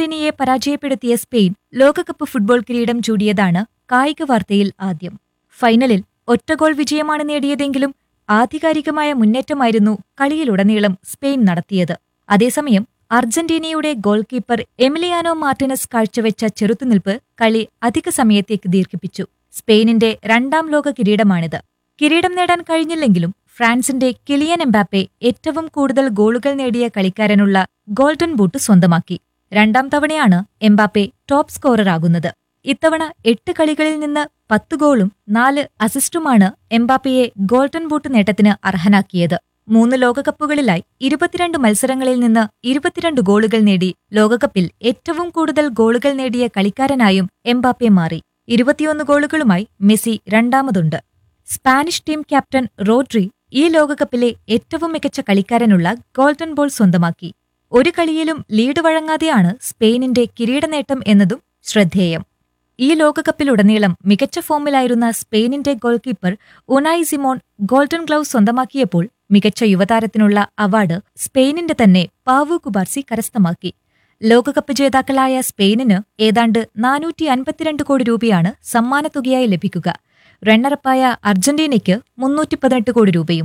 അർജന്റീനയെ പരാജയപ്പെടുത്തിയ സ്പെയിൻ ലോകകപ്പ് ഫുട്ബോൾ കിരീടം ചൂടിയതാണ് കായിക വാർത്തയിൽ ആദ്യം ഫൈനലിൽ ഒറ്റ ഗോൾ വിജയമാണ് നേടിയതെങ്കിലും ആധികാരികമായ മുന്നേറ്റമായിരുന്നു കളിയിലുടനീളം സ്പെയിൻ നടത്തിയത് അതേസമയം അർജന്റീനയുടെ ഗോൾ കീപ്പർ എമിലിയാനോ മാർട്ടിനസ് കാഴ്ചവെച്ച ചെറുത്തുനിൽപ്പ് കളി അധിക സമയത്തേക്ക് ദീർഘിപ്പിച്ചു സ്പെയിനിന്റെ രണ്ടാം ലോക കിരീടമാണിത് കിരീടം നേടാൻ കഴിഞ്ഞില്ലെങ്കിലും ഫ്രാൻസിന്റെ കിലിയൻ എംബാപ്പെ ഏറ്റവും കൂടുതൽ ഗോളുകൾ നേടിയ കളിക്കാരനുള്ള ഗോൾഡൻ ബൂട്ട് സ്വന്തമാക്കി രണ്ടാം തവണയാണ് എംബാപ്പെ ടോപ്പ് സ്കോററാകുന്നത് ഇത്തവണ എട്ട് കളികളിൽ നിന്ന് പത്ത് ഗോളും നാല് അസിസ്റ്റുമാണ് എംബാപ്പയെ ഗോൾഡൻ ബൂട്ട് നേട്ടത്തിന് അർഹനാക്കിയത് മൂന്ന് ലോകകപ്പുകളിലായി ഇരുപത്തിരണ്ട് മത്സരങ്ങളിൽ നിന്ന് ഇരുപത്തിരണ്ട് ഗോളുകൾ നേടി ലോകകപ്പിൽ ഏറ്റവും കൂടുതൽ ഗോളുകൾ നേടിയ കളിക്കാരനായും എംബാപ്പെ മാറി ഇരുപത്തിയൊന്ന് ഗോളുകളുമായി മെസ്സി രണ്ടാമതുണ്ട് സ്പാനിഷ് ടീം ക്യാപ്റ്റൻ റോഡ്രി ഈ ലോകകപ്പിലെ ഏറ്റവും മികച്ച കളിക്കാരനുള്ള ഗോൾഡൻ ബോൾ സ്വന്തമാക്കി ഒരു കളിയിലും ലീഡ് വഴങ്ങാതെയാണ് സ്പെയിനിന്റെ കിരീടനേട്ടം എന്നതും ശ്രദ്ധേയം ഈ ലോകകപ്പിലുടനീളം മികച്ച ഫോമിലായിരുന്ന സ്പെയിനിന്റെ goalkeeper Unai Simon golden glove സ്വന്തമാക്കിയപ്പോൾ മികച്ച യുവതാരത്തിനുള്ള അവാർഡ് സ്പെയിനിന്റെ തന്നെ പാവു കുബാർസി കരസ്ഥമാക്കി ലോകകപ്പ് ജേതാക്കളായ സ്പെയിനിന് ഏതാണ്ട് നാനൂറ്റി അൻപത്തിരണ്ട് കോടി രൂപയാണ് സമ്മാനത്തുകയായി ലഭിക്കുക റണ്ണറപ്പായ അർജന്റീനയ്ക്ക് മുന്നൂറ്റി പതിനെട്ട് കോടി രൂപയും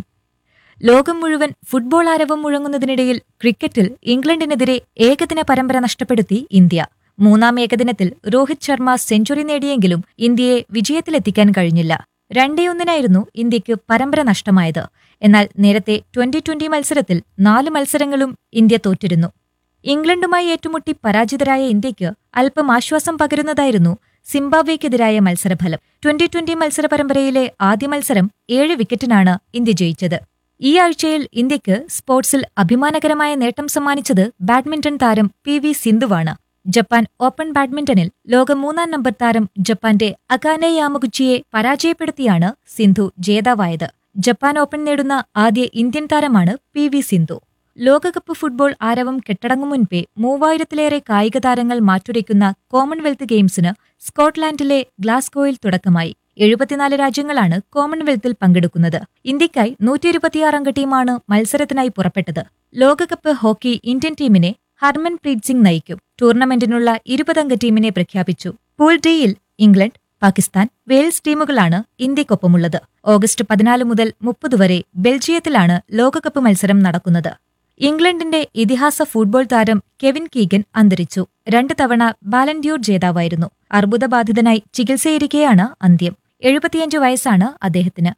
ലോകം മുഴുവൻ ഫുട്ബോൾ ആരവം മുഴങ്ങുന്നതിനിടയിൽ ക്രിക്കറ്റിൽ ഇംഗ്ലണ്ടിനെതിരെ ഏകദിന പരമ്പര നഷ്ടപ്പെടുത്തി ഇന്ത്യ മൂന്നാം ഏകദിനത്തിൽ രോഹിത് ശർമ്മ സെഞ്ചുറി നേടിയെങ്കിലും ഇന്ത്യയെ വിജയത്തിലെത്തിക്കാൻ കഴിഞ്ഞില്ല രണ്ടേ ഒന്നിനായിരുന്നു ഇന്ത്യക്ക് പരമ്പര നഷ്ടമായത് എന്നാൽ നേരത്തെ ട്വന്റി ട്വന്റി മത്സരത്തിൽ നാല് മത്സരങ്ങളും ഇന്ത്യ തോറ്റിരുന്നു ഇംഗ്ലണ്ടുമായി ഏറ്റുമുട്ടി പരാജിതരായ ഇന്ത്യയ്ക്ക് അല്പം ആശ്വാസം പകരുന്നതായിരുന്നു സിംബാബ്വേക്കെതിരായ മത്സരഫലം ട്വന്റി ട്വന്റി മത്സര പരമ്പരയിലെ ആദ്യ മത്സരം ഏഴ് വിക്കറ്റിനാണ് ഇന്ത്യ ജയിച്ചത് ഈ ആഴ്ചയിൽ ഇന്ത്യക്ക് സ്പോർട്സിൽ അഭിമാനകരമായ നേട്ടം സമ്മാനിച്ചത് ബാഡ്മിന്റൺ താരം പി വി സിന്ധുവാണ് ജപ്പാൻ ഓപ്പൺ ബാഡ്മിന്റണിൽ ലോക മൂന്നാം നമ്പർ താരം ജപ്പാന്റെ അകാനെ യാമഗുച്ചിയെ പരാജയപ്പെടുത്തിയാണ് സിന്ധു ജേതാവായത് ജപ്പാൻ ഓപ്പൺ നേടുന്ന ആദ്യ ഇന്ത്യൻ താരമാണ് പി വി സിന്ധു ലോകകപ്പ് ഫുട്ബോൾ ആരവം കെട്ടടങ്ങും മുൻപേ മൂവായിരത്തിലേറെ കായിക താരങ്ങൾ മാറ്റുരയ്ക്കുന്ന കോമൺവെൽത്ത് ഗെയിംസിന് സ്കോട്ട്ലാൻഡിലെ ഗ്ലാസ്ഗോയിൽ തുടക്കമായി എഴുപത്തിനാല് രാജ്യങ്ങളാണ് കോമൺവെൽത്തിൽ പങ്കെടുക്കുന്നത് ഇന്ത്യക്കായി നൂറ്റി ഇരുപത്തിയാറംഗ ടീമാണ് മത്സരത്തിനായി പുറപ്പെട്ടത് ലോകകപ്പ് ഹോക്കി ഇന്ത്യൻ ടീമിനെ ഹർമൻപ്രീത് സിംഗ് നയിക്കും ടൂർണമെന്റിനുള്ള ഇരുപതംഗ ടീമിനെ പ്രഖ്യാപിച്ചു പൂൾ ഡിയിൽ ഇംഗ്ലണ്ട് പാകിസ്ഥാൻ വെയിൽസ് ടീമുകളാണ് ഇന്ത്യക്കൊപ്പമുള്ളത് ഓഗസ്റ്റ് പതിനാല് മുതൽ മുപ്പത് വരെ ബെൽജിയത്തിലാണ് ലോകകപ്പ് മത്സരം നടക്കുന്നത് ഇംഗ്ലണ്ടിന്റെ ഇതിഹാസ ഫുട്ബോൾ താരം കെവിൻ കീഗൻ അന്തരിച്ചു രണ്ട് തവണ ബാലൻഡ്യൂർ ജേതാവായിരുന്നു അർബുദബാധിതനായി ചികിത്സയിരിക്കെയാണ് അന്ത്യം എഴുപത്തിയഞ്ച് വയസ്സാണ് അദ്ദേഹത്തിന്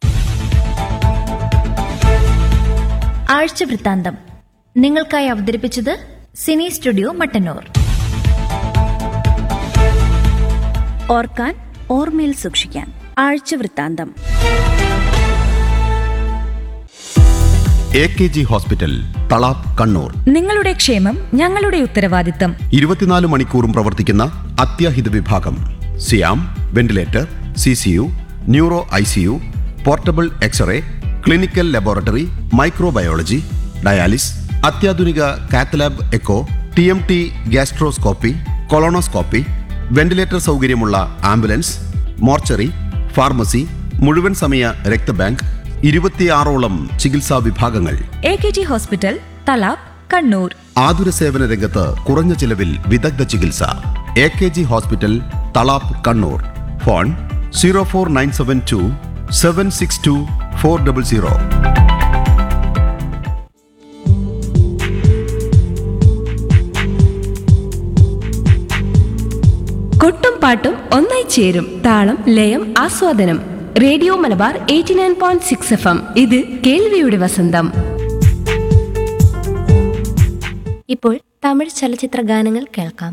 ആഴ്ച വൃത്താന്തം നിങ്ങൾക്കായി അവതരിപ്പിച്ചത് സിനി സ്റ്റുഡിയോ മട്ടന്നൂർ ഓർക്കാൻ ഓർമ്മയിൽ സൂക്ഷിക്കാൻ ആഴ്ച വൃത്താന്തം A K G hospital Thalap Kannur നിങ്ങളുടെ ക്ഷേമം ഞങ്ങളുടെ ഉത്തരവാദിത്തം ഇരുപത്തിനാല് മണിക്കൂറും പ്രവർത്തിക്കുന്ന അത്യാഹിത വിഭാഗം സിയാം ventilator C C U neuro I C U portable x ray clinical laboratory microbiology dialysis അത്യാധുനിക cath lab echo T M T gastroscopy colonoscopy ventilator സൗകര്യമുള്ള ആംബുലൻസ് മോർച്ചറി ഫാർമസി മുഴുവൻ സമയ രക്തബാങ്ക് ഇരുപത്തിയാറോളം ചികിത്സാ വിഭാഗങ്ങൾ A K G hospital Thalap Kannur ആതുര സേവന രംഗത്ത് കുറഞ്ഞ ചിലവിൽ വിദഗ്ധ ചികിത്സ A K G hospital Thalap Kannur phone zero four nine seven two seven six two four double zero കൊട്ടും പാട്ടും ഒന്നായി ചേരും താളം ലയം ആസ്വാദനം radio Malabar eighty nine point six F M ഇത് കേൾവിയുടെ വസന്തം ഇപ്പോൾ തമിഴ് ചലച്ചിത്ര ഗാനങ്ങൾ കേൾക്കാം